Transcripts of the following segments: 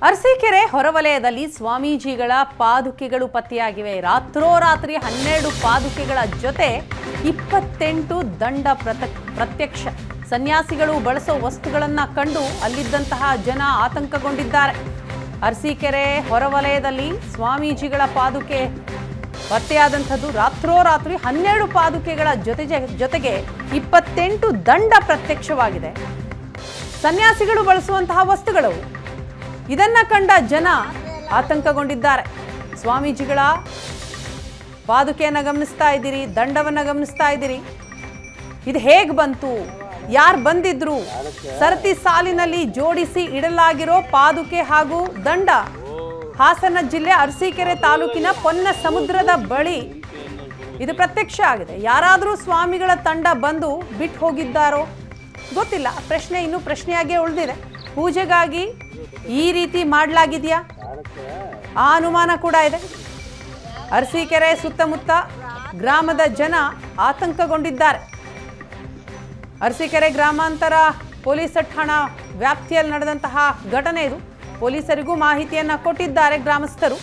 ಅರಸೀಕೆರೆ ಹೊರವಲಯದಲ್ಲಿ ಸ್ವಾಮೀಜಿಗಳ ಪಾದುಕೆಗಳು ಪತ್ತೆಯಾಗಿವೆ ರಾತ್ರೋರಾತ್ರಿ ಹನ್ನೆರಡು ಪಾದುಕೆಗಳ ಜೊತೆ ಇಪ್ಪತ್ತೆಂಟು ದಂಡ ಪ್ರತ- ಪ್ರತ್ಯಕ್ಷ ಸನ್ಯಾಸಿಗಳು ಬಳಸೋ ವಸ್ತುಗಳನ್ನ ಕಂಡು ಅಲ್ಲಿದ್ದಂತಹ ಜನ ಆತಂಕಗೊಂಡಿದ್ದಾರೆ ಅರಸೀಕೆರೆ ಹೊರವಲಯದಲ್ಲಿ ಸ್ವಾಮೀಜಿಗಳ ಪಾದುಕೆ ಪತ್ತೆಯಾದಂಥದ್ದು ರಾತ್ರೋರಾತ್ರಿ ಹನ್ನೆರಡು ಪಾದುಕೆಗಳ ಜೊತೆ ಜೊತೆಗೆ ಇಪ್ಪತ್ತೆಂಟು ದಂಡ ಪ್ರತ್ಯಕ್ಷವಾಗಿದೆ ಸನ್ಯಾಸಿಗಳು ಬಳಸುವಂತಹ ವಸ್ತುಗಳು ಇದನ್ನ ಕಂಡ ಜನ ಆತಂಕಗೊಂಡಿದ್ದಾರೆ ಸ್ವಾಮೀಜಿಗಳ ಪಾದುಕೆಯನ್ನು ಗಮನಿಸ್ತಾ ಇದ್ದೀರಿ ದಂಡವನ್ನು ಗಮನಿಸ್ತಾ ಇದ್ದೀರಿ ಇದು ಹೇಗೆ ಬಂತು ಯಾರು ಬಂದಿದ್ರು ಸರತಿ ಸಾಲಿನಲ್ಲಿ ಜೋಡಿಸಿ ಇಡಲಾಗಿರೋ ಪಾದುಕೆ ಹಾಗೂ ದಂಡ ಹಾಸನ ಜಿಲ್ಲೆ ಅರಸೀಕೆರೆ ತಾಲೂಕಿನ ಪೊನ್ನ ಸಮುದ್ರದ ಬಳಿ ಇದು ಪ್ರತ್ಯಕ್ಷ ಆಗಿದೆ ಯಾರಾದರೂ ಸ್ವಾಮಿಗಳ ತಂಡ ಬಂದು ಬಿಟ್ಟು ಹೋಗಿದ್ದಾರೋ ಗೊತ್ತಿಲ್ಲ ಪ್ರಶ್ನೆ ಇನ್ನೂ ಪ್ರಶ್ನೆಯಾಗೇ ಉಳಿದಿದೆ ಪೂಜೆಗಾಗಿ ಈ ರೀತಿ ಮಾಡಲಾಗಿದೆಯಾ ಆ ಅನುಮಾನ ಕೂಡ ಇದೆ ಅರಸೀಕೆರೆ ಸುತ್ತಮುತ್ತ ಗ್ರಾಮದ ಜನ ಆತಂಕಗೊಂಡಿದ್ದಾರೆ ಅರಸೀಕೆರೆ ಗ್ರಾಮಾಂತರ ಪೊಲೀಸ್ ಠಾಣಾ ವ್ಯಾಪ್ತಿಯಲ್ಲಿ ನಡೆದಂತಹ ಘಟನೆ ಇದು ಪೊಲೀಸರಿಗೂ ಮಾಹಿತಿಯನ್ನ ಕೊಟ್ಟಿದ್ದಾರೆ ಗ್ರಾಮಸ್ಥರು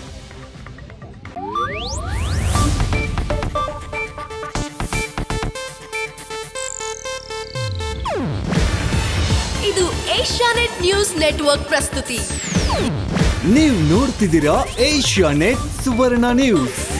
ಇದು ಏಷ್ಯಾನೆಟ್ ನ್ಯೂಸ್ ನೆಟ್ವರ್ಕ್ ಪ್ರಸ್ತುತಿ ನೀವು ನೋಡ್ತಿದ್ದೀರಾ ಏಷ್ಯಾ ನೆಟ್ ಸುವರ್ಣ ನ್ಯೂಸ್